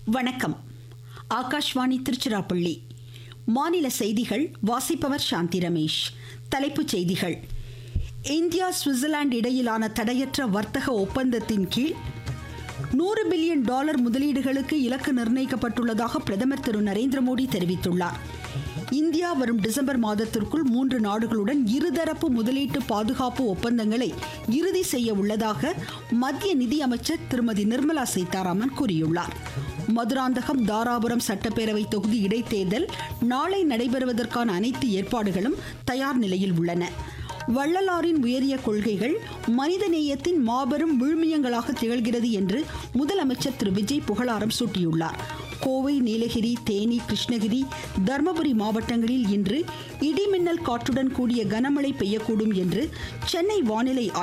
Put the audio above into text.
வணக்கம் ஆகாஷ்வாணி திருச்சிராப்பள்ளி மாநில செய்திகள் வாசிப்பவர் சாந்தி ரமேஷ் தலைப்புச் செய்திகள் இந்தியா சுவிட்சர்லாந்து இடையிலான தடையற்ற வர்த்தக ஒப்பந்தத்தின் கீழ் நூறு பில்லியன் டாலர் முதலீடுகளுக்கு இலக்கு நிர்ணயிக்கப்பட்டுள்ளதாக பிரதமர் திரு நரேந்திர மோடி தெரிவித்துள்ளார் இந்தியா வரும் டிசம்பர் மாதத்திற்குள் மூன்று நாடுகளுடன் இருதரப்பு முதலீட்டு பாதுகாப்பு ஒப்பந்தங்களை இறுதி செய்ய உள்ளதாக மத்திய நிதியமைச்சர் திருமதி நிர்மலா சீதாராமன் கூறியுள்ளார் மதுராந்தகம் தாராபுரம் சட்டப்பேரவை தொகுதி இடைத்தேர்தல் நாளை நடைபெறுவதற்கான அனைத்து ஏற்பாடுகளும் தயார் நிலையில் உள்ளன வள்ளலாரின் உயரிய கொள்கைகள் மனித நேயத்தின் மாபெரும் விழுமியங்களாக திகழ்கிறது என்று முதலமைச்சர் திரு விஜய் புகழாரம் சூட்டியுள்ளார் கோவை நீலகிரி தேனி கிருஷ்ணகிரி தர்மபுரி மாவட்டங்களில் இன்று இடிமின்னல் காற்றுடன் கூடிய கனமழை பெய்யக்கூடும் என்று சென்னை வானிலை